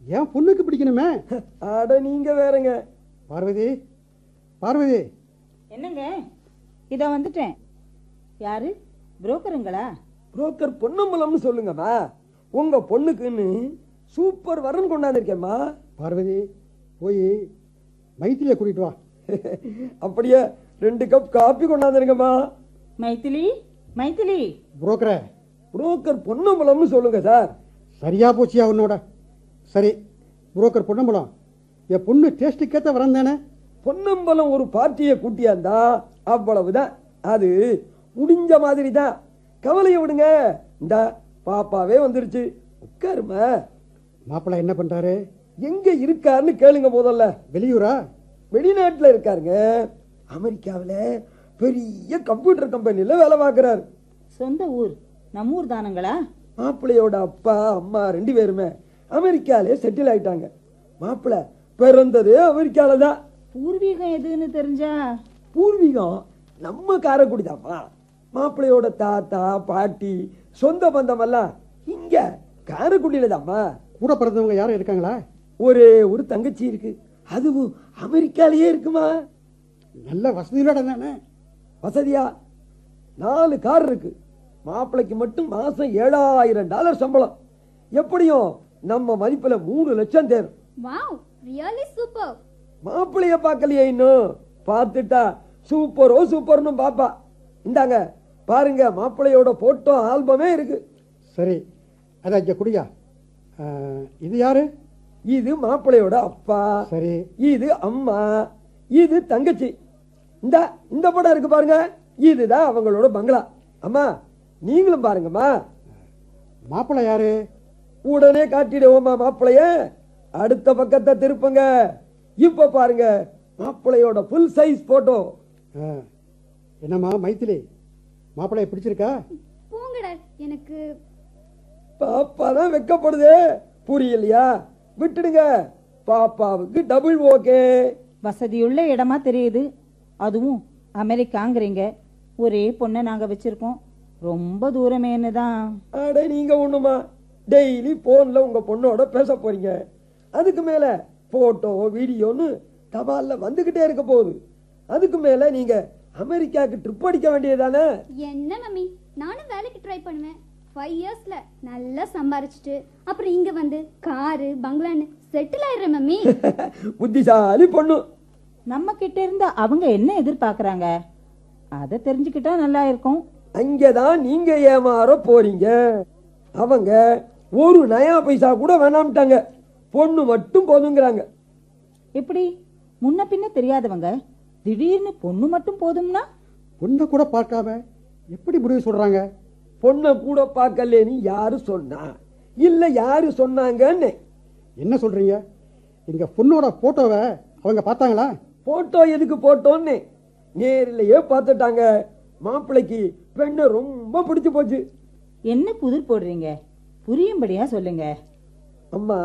என் பொண்ணுக்கு பிடிக்கணுமே அட நீங்க வேறங்க பார்வதி பார்வதி என்னங்க இதோ வந்துட்டேன் யாரு புரோக்கருங்களா புரோக்கர் பொன்னம்பலம்னு சொல்லுங்கம்மா உங்க பொண்ணுக்குன்னு சூப்பர் வரன் கொண்டாந்துருக்கேம்மா பார்வதி போய் மைத்திலியை கூட்டிட்டு வா அப்படியே ரெண்டு கப் காப்பி கொண்டாந்துருங்கம்மா மைத்திலி மைத்திலி புரோக்கரே புரோக்கர் பொன்னம்பலம்னு சொல்லுங்க சார் சரியா போச்சியா உன்னோட சரி புரோக்கர் பொன்னம்பலம் என் பொண்ணு டேஸ்ட்டுக்கேற்ற வரேன் தானே பொன்னம்பலம் ஒரு பார்ட்டியை கூட்டியாந்தா அவ்வளவுதான் அது முடிஞ்ச மாதிரி தான் கவலையை விடுங்க இந்த பாப்பாவே வந்துருச்சு உட்காருமா மாப்பிள்ளை என்ன பண்றாரு எங்க இருக்காருன்னு கேளுங்க முதல்ல வெளியூரா வெளிநாட்டுல இருக்காருங்க அமெரிக்காவில் பெரிய கம்ப்யூட்டர் கம்பெனில வேலை பார்க்கறாரு சொந்த ஊர் நம்ம ஊர் தானுங்களா மாப்பிள்ளையோட அப்பா அம்மா ரெண்டு பேருமே அமெரிக்காலே செட்டில் ஆயிட்டாங்க மாப்பிள்ளை பிறந்ததே அமெரிக்கால தான் பூர்வீகம் எதுன்னு தெரிஞ்சா பூர்வீகம் நம்ம காரைக்குடி தான்ப்பா மாப்பிள்ளையோட தாத்தா பாட்டி சொந்த பந்தம் எல்லாம் இங்க காரைக்குடியில தான்ப்பா கூட பிறந்தவங்க யாரும் இருக்காங்களா ஒரே ஒரு தங்கச்சி இருக்கு அதுவும் அமெரிக்காலயே இருக்குமா நல்ல வசதியோட தானே வசதியா நாலு கார் இருக்கு மாப்பிள்ளைக்கு மட்டும் மாசம் ஏழாயிரம் டாலர் சம்பளம் எப்படியும் நம்ம மதிப்புல மூணு லட்சம் தேரும் Wow, really super. மாப்பிள்ளைய பார்க்கலையே இன்னும் பார்த்துட்டா சூப்பரோ சூப்பர்னு பாப்பா இந்தாங்க பாருங்க மாப்பிள்ளையோட போட்டோ ஆல்பமே இருக்கு சரி அதான் இங்கே குடியா ஆ, இது யாரு இது மாப்பிள்ளையோட அப்பா சரி இது அம்மா இது தங்கச்சி இந்த இந்த படம் இருக்கு பாருங்க இதுதான் அவங்களோட பங்களா அம்மா நீங்களும் பாருங்கம்மா மாப்பிள்ளை யாரு உடனே காட்டிடுவோமா மாப்பிளைய அடுத்த பக்கத்தை திருப்புங்க இப்ப பாருங்க மாப்பிளையோட ஃபுல் சைஸ் போட்டோ ஆ, என்னம்மா மைத்திலி மாப்பிள்ளைய பிடிச்சிருக்கா போங்கடா எனக்கு பாப்பா தான் வெக்கப்படுதே புரியலையா விட்டுடுங்க பாப்பாவுக்கு டபுள் ஓகே வசதியுள்ள இடமா தெரியுது அதுவும் அமெரிக்காங்கிறீங்க ஒரே பொண்ணை நாங்க வச்சிருக்கோம் ரொம்ப தூரமேன்னு தான் அட நீங்க ஒண்ணுமா டெய்லி போன்ல உங்க பொண்ணோட பேச போறீங்க அதுக்கு மேல போட்டோ வீடியோன்னு தபால்ல வந்துகிட்டே இருக்க போகுது அதுக்கு மேல நீங்க அமெரிக்காக்கு ட்ரிப் அடிக்க வேண்டியதானே என்ன மம்மி நானும் வேலைக்கு ட்ரை பண்ணுவேன் ஃபைவ் இயர்ஸ்ல நல்லா சம்பாரிச்சிட்டு அப்புறம் இங்க வந்து காரு பங்களான்னு செட்டில் ஆயிடுறேன் மம்மி புத்திசாலி பொண்ணு நம்ம கிட்ட இருந்து அவங்க என்ன எதிர்பார்க்கறாங்க அதை தெரிஞ்சுக்கிட்டா நல்லா இருக்கும் அங்கதான் நீங்க ஏமாற போறீங்க அவங்க ஒரு நயா பைசா கூட வேணாம்ட்டாங்க பொண்ணு மட்டும் போதுங்கிறாங்க எப்படி முன்ன பின்ன தெரியாதவங்க திடீர்னு பொண்ணு மட்டும் போதும்னா பொண்ணை கூட பார்க்காம எப்படி முடிவு சொல்றாங்க பொண்ணை கூட பார்க்கலேன்னு யாரு சொன்னா இல்ல யாரு சொன்னாங்கன்னு என்ன சொல்றீங்க எங்க பொண்ணோட போட்டோவை அவங்க பார்த்தாங்களா போட்டோ எதுக்கு போட்டோன்னு நேரிலேயே பார்த்துட்டாங்க மாப்பிள்ளைக்கு பெண்ணை ரொம்ப பிடிச்சு போச்சு என்ன புதிர் போடுறீங்க புரியும்படியா சொல்லுங்க அம்மா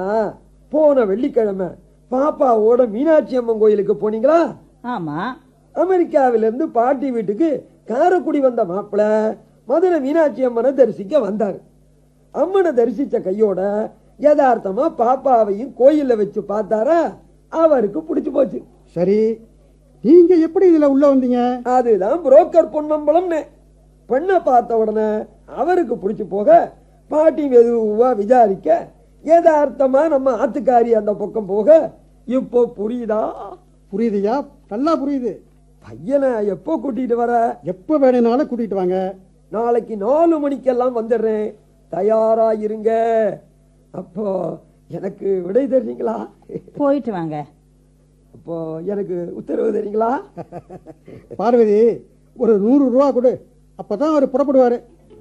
போன வெள்ளிக்கிழமை பாப்பாவோட மீனாட்சி அம்மன் கோயிலுக்கு போனீங்களா ஆமா அமெரிக்காவில இருந்து பாட்டி வீட்டுக்கு காரைக்குடி வந்த மாப்பிள மதுரை மீனாட்சி அம்மனை தரிசிக்க வந்தார் அம்மனை தரிசிச்ச கையோட யதார்த்தமா பாப்பாவையும் கோயில்ல வச்சு பார்த்தாரா அவருக்கு பிடிச்சு போச்சு சரி நீங்க எப்படி இதுல உள்ள வந்தீங்க அதுதான் புரோக்கர் பொன்னம்பலம்னு பெண்ணை பார்த்த உடனே அவருக்கு பிடிச்சு போக பாட்டி மெதுவா விசாரிக்க யதார்த்தமா நம்ம ஆத்துக்காரி அந்த பக்கம் போக இப்போ புரியுதா புரியுதுயா நல்லா புரியுது பையனை எப்போ கூட்டிட்டு வர எப்ப வேணும்னாலும் கூட்டிட்டு வாங்க நாளைக்கு நாலு மணிக்கெல்லாம் வந்துடுறேன் தயாரா இருங்க அப்போ எனக்கு விடை தர்றீங்களா போயிட்டு வாங்க அப்போ எனக்கு உத்தரவு தரீங்களா பார்வதி ஒரு நூறு ரூபா கொடு அப்பதான் அவர் புறப்படுவாரு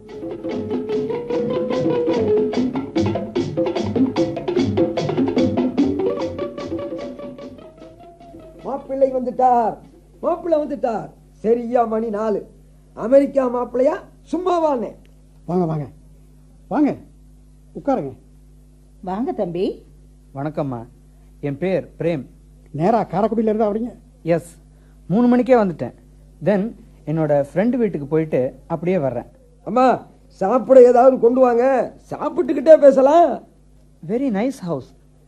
மாப்பிள்ளை வந்துட்டார் மாப்பிள்ளை வந்துட்டார் சரியா மணி நாலு அமெரிக்கா மாப்பிள்ளையா சும்மாவானே வாங்க வாங்க வாங்க உட்காருங்க வாங்க தம்பி வணக்கம்மா என் பேர் பிரேம் நேரா காரைக்குடியில இருந்து வரீங்க எஸ் மூணு மணிக்கே வந்துட்டேன் தென் என்னோட ஃப்ரெண்டு வீட்டுக்கு போயிட்டு அப்படியே வர்றேன் அம்மா சாப்பிட ஏதாவது கொண்டு வாங்க சாப்பிட்டுக்கிட்டே பேசலாம் வெரி நைஸ் ஹவுஸ்